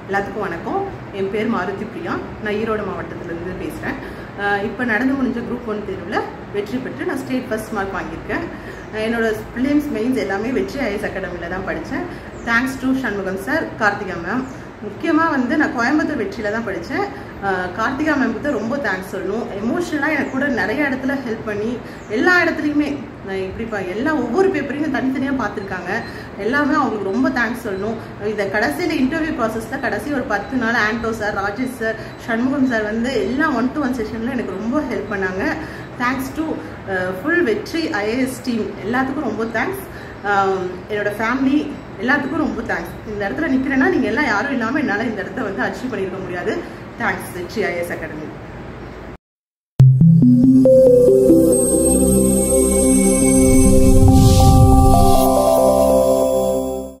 எல்லாத்துக்கும் வணக்கம் என் பேர் மாருதி பிரியா நான் ஈரோடு மாவட்டத்திலேருந்து பேசுகிறேன் இப்போ நடந்து முடிஞ்ச குரூப் ஒன் தேர்வில் வெற்றி பெற்று நான் ஸ்டேட் ஃபர்ஸ்ட் மார்க் வாங்கியிருக்கேன் அஹ் என்னோட பிலிம்ஸ் மெயின்ஸ் எல்லாமே வெற்றி ஐஎஸ் அகாடமியில் தான் படித்தேன் thanks to Shanmugam sir Karthika ma'am முக்கியமாக வந்து நான் கோயம்புத்தூர் வெற்றியில் தான் படித்தேன் கார்த்திகா மேம்க்கு தான் ரொம்ப தேங்க்ஸ் சொல்லணும் எமோஷனலாக எனக்கு கூட நிறைய இடத்துல ஹெல்ப் பண்ணி எல்லா இடத்துலையுமே நான் இப்படிப்பா எல்லா ஒவ்வொரு பேப்பரையும் தனித்தனியாக பார்த்துருக்காங்க எல்லாமே அவங்களுக்கு ரொம்ப தேங்க்ஸ் சொல்லணும் இதை கடைசியில் இன்டர்வியூ ப்ராசஸில் கடைசி ஒரு பத்து நாள் Anto sir Rajesh sir Shanmugam sir வந்து எல்லாம் ஒன் டு ஒன் செஷனில் எனக்கு ரொம்ப ஹெல்ப் பண்ணாங்க thanks to full Vetri IAS team எல்லாத்துக்கும் ரொம்ப தேங்க்ஸ் என்னோட ஃபேமிலி எல்லாத்துக்கும் ரொம்ப தேங்க்ஸ் இந்த இடத்துல நிற்கிறேன்னா நீங்கள் எல்லாம் யாரும் இல்லாமல் என்னால் இந்த இடத்த வந்து அச்சீவ் பண்ணியிருக்க முடியாது தேங்க்ஸ் வெற்றி ஐஏஎஸ் அகாடமி